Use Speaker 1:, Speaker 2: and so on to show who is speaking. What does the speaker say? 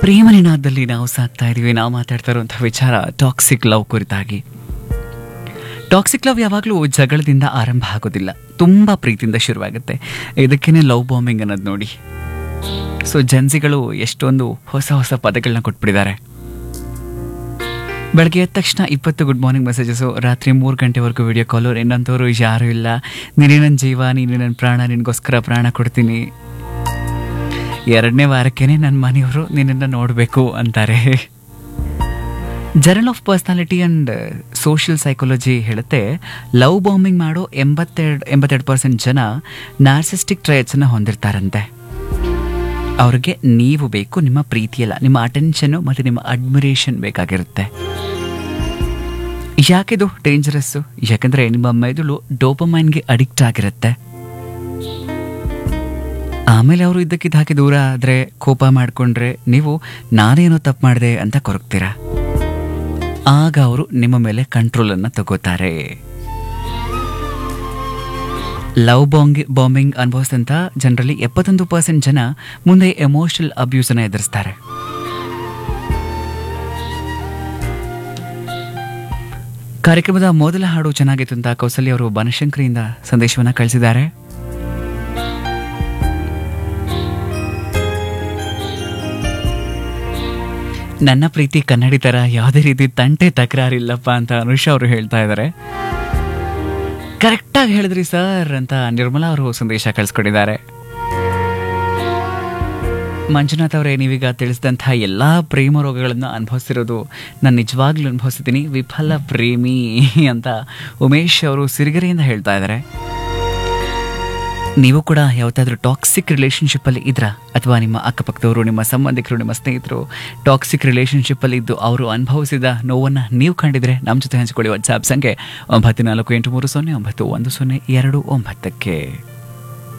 Speaker 1: ಪ್ರೇಮ ನಿನಾದದಲ್ಲಿ ನಾವು ಸಾಕ್ತಾ ಇದೀವಿ ನಾವು ಮಾತಾಡ್ತಾ ಇರುವಂತಹ ವಿಚಾರ ಟಾಕ್ಸಿಕ್ ಲವ್ ಕುರಿತಾಗಿ ಟಾಕ್ಸಿಕ್ ಲವ್ ಯಾವಾಗಲೂ ಜಗಳದಿಂದ ಆರಂಭ ಆಗೋದಿಲ್ಲ ತುಂಬ ಪ್ರೀತಿಯಿಂದ ಶುರುವಾಗುತ್ತೆ ಇದಕ್ಕೇನೆ ಲವ್ ಬಾಂಬಿಂಗ್ ಅನ್ನೋದು ನೋಡಿ ಸೊ ಜನ್ಸಿಗಳು ಎಷ್ಟೊಂದು ಹೊಸ ಹೊಸ ಪದಗಳನ್ನ ಕೊಟ್ಬಿಟ್ಟಿದ್ದಾರೆ ಬೆಳಗ್ಗೆ ಎದ್ದ ತಕ್ಷಣ ಇಪ್ಪತ್ತು ಗುಡ್ ಮಾರ್ನಿಂಗ್ ಮೆಸೇಜಸ್ಸು ರಾತ್ರಿ ಮೂರು ಗಂಟೆವರೆಗೂ ವಿಡಿಯೋ ಕಾಲು ಇನ್ನಂಥವ್ರು ಯಾರೂ ಇಲ್ಲ ನೀನೇ ನನ್ನ ಜೀವ ನೀನೇ ನನ್ನ ಪ್ರಾಣ ನಿನಗೋಸ್ಕರ ಪ್ರಾಣ ಕೊಡ್ತೀನಿ ಎರಡನೇ ವಾರಕ್ಕೇನೆ ನನ್ನ ಮನೆಯವರು ನಿನ್ನನ್ನು ನೋಡಬೇಕು ಅಂತಾರೆ journal of personality and social psychology ಹೇಳುತ್ತೆ ಲವ್ ಬಾಂಬಿಂಗ್ ಮಾಡೋ ಎಂಬತ್ತೆರಡು ಎಂಬತ್ತೆರಡು ಪರ್ಸೆಂಟ್ ಜನ ನಾರ್ಸಿಸ್ಟಿಕ್ ಟ್ರೈಟ್ಸನ್ನು ಹೊಂದಿರ್ತಾರಂತೆ ಅವ್ರಿಗೆ ನೀವು ಬೇಕು ನಿಮ್ಮ ಪ್ರೀತಿಯಲ್ಲ ನಿಮ್ಮ ಅಟೆನ್ಷನ್ನು ಮತ್ತು ನಿಮ್ಮ ಅಡ್ಮಿರೇಷನ್ ಬೇಕಾಗಿರುತ್ತೆ ಯಾಕಿದು ಡೇಂಜರಸ್ಸು ಯಾಕಂದರೆ ನಿಮ್ಮ ಮೆದುಳು ಡೋಪಮೈನ್ಗೆ ಅಡಿಕ್ಟ್ ಆಗಿರುತ್ತೆ ಆಮೇಲೆ ಅವರು ಇದ್ದಕ್ಕಿದ್ದ ಹಾಕಿ ದೂರ ಆದರೆ ಕೋಪ ಮಾಡಿಕೊಂಡ್ರೆ ನೀವು ನಾನೇನೋ ತಪ್ಪು ಮಾಡಿದೆ ಅಂತ ಕೊರಗ್ತೀರ ಆಗ ಅವರು ನಿಮ್ಮ ಮೇಲೆ ಕಂಟ್ರೋಲನ್ನು ತಗೋತಾರೆ ಲವ್ ಬಾಂಗ್ ಬಾಂಬಿಂಗ್ ಅನುಭವಿಸಿದಂಥ ಜನರಲ್ಲಿ ಎಪ್ಪತ್ತೊಂದು ಪರ್ಸೆಂಟ್ ಜನ ಮುಂದೆ ಎಮೋಷನಲ್ ಅಬ್ಯೂಸನ್ನು ಎದುರಿಸ್ತಾರೆ ಕಾರ್ಯಕ್ರಮದ ಮೊದಲ ಹಾಡು ಚೆನ್ನಾಗಿತ್ತು ಅಂತ ಕೌಸಲ್ಯ ಅವರು ಬನಶಂಕರಿಯಿಂದ ಸಂದೇಶವನ್ನು ಕಳಿಸಿದ್ದಾರೆ ನನ್ನ ಪ್ರೀತಿ ಕನ್ನಡಿ ತರ ಯಾವುದೇ ರೀತಿ ತಂಟೆ ತಕರಾರಿಲ್ಲಪ್ಪ ಅಂತ ಅನುಷಾ ಅವರು ಹೇಳ್ತಾ ಇದ್ದಾರೆ ಕರೆಕ್ಟಾಗಿ ಹೇಳಿದ್ರಿ ಸರ್ ಅಂತ ನಿರ್ಮಲಾ ಅವರು ಸಂದೇಶ ಕಳಿಸ್ಕೊಟ್ಟಿದ್ದಾರೆ ಮಂಜುನಾಥ್ ಅವರೇ ನೀವೀಗ ತಿಳಿಸಿದಂತಹ ಎಲ್ಲ ಪ್ರೇಮ ರೋಗಗಳನ್ನು ಅನುಭವಿಸಿರೋದು ನಾನು ನಿಜವಾಗ್ಲೂ ಅನುಭವಿಸಿದ್ದೀನಿ ವಿಫಲ ಪ್ರೇಮಿ ಅಂತ ಉಮೇಶ್ ಅವರು ಸಿರಿಗೆರೆಯಿಂದ ಹೇಳ್ತಾ ಇದ್ದಾರೆ ನೀವು ಕೂಡ ಯಾವತ್ತಾದ್ರೂ ಟಾಕ್ಸಿಕ್ ರಿಲೇಶನ್ಶಿಪ್ಪಲ್ಲಿ ಇದ್ರಾ ಅಥವಾ ನಿಮ್ಮ ಅಕ್ಕಪಕ್ಕದವರು ನಿಮ್ಮ ಸಂಬಂಧಿಕರು ನಿಮ್ಮ ಸ್ನೇಹಿತರು ಟಾಕ್ಸಿಕ್ ರಿಲೇಶನ್ಶಿಪ್ಪಲ್ಲಿ ಇದ್ದು ಅವರು ಅನುಭವಿಸಿದ ನೋವನ್ನು ನೀವು ಕಂಡಿದ್ರೆ ನಮ್ಮ ಜೊತೆ ಹಂಚಿಕೊಳ್ಳಿ ವಾಟ್ಸಾಪ್ ಸಂಖ್ಯೆ ಒಂಬತ್ತು ನಾಲ್ಕು ಎಂಟು ಮೂರು ಸೊನ್ನೆ ಒಂಬತ್ತು ಒಂದು ಸೊನ್ನೆ ಎರಡು ಒಂಬತ್ತಕ್ಕೆ